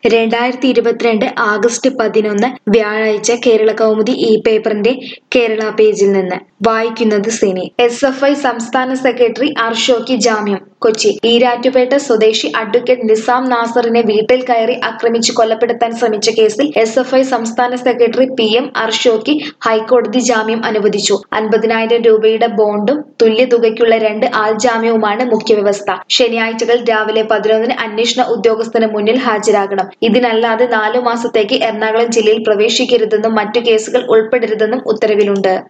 രണ്ടായിരത്തി ഇരുപത്തിരണ്ട് ആഗസ്റ്റ് പതിനൊന്ന് വ്യാഴാഴ്ച കേരള കൗമുദി ഈ പേപ്പറിന്റെ കേരള പേജിൽ നിന്ന് വായിക്കുന്നത് സിനി എസ് എഫ് ഐ സംസ്ഥാന സെക്രട്ടറി അർഷോയ്ക്ക് ജാമ്യം കൊച്ചി ഈരാറ്റുപേട്ട സ്വദേശി അഡ്വക്കേറ്റ് നിസാം നാസറിനെ വീട്ടിൽ കയറി ആക്രമിച്ച് കൊലപ്പെടുത്താൻ ശ്രമിച്ച കേസിൽ എസ് എഫ് ഐ സംസ്ഥാന സെക്രട്ടറി പി എം അർഷോയ്ക്ക് ഹൈക്കോടതി ജാമ്യം അനുവദിച്ചു അൻപതിനായിരം രൂപയുടെ ബോണ്ടും തുല്യ തുകയ്ക്കുള്ള രണ്ട് ആൾ ജാമ്യവുമാണ് മുഖ്യവ്യവസ്ഥ ശനിയാഴ്ചകൾ രാവിലെ പതിനൊന്നിന് അന്വേഷണ ഉദ്യോഗസ്ഥന് മുന്നിൽ ഹാജരാകണം ഇതിനല്ലാതെ നാലു മാസത്തേക്ക് എറണാകുളം ജില്ലയിൽ പ്രവേശിക്കരുതെന്നും മറ്റു കേസുകൾ ഉൾപ്പെടരുതെന്നും ഉത്തരവിലുണ്ട്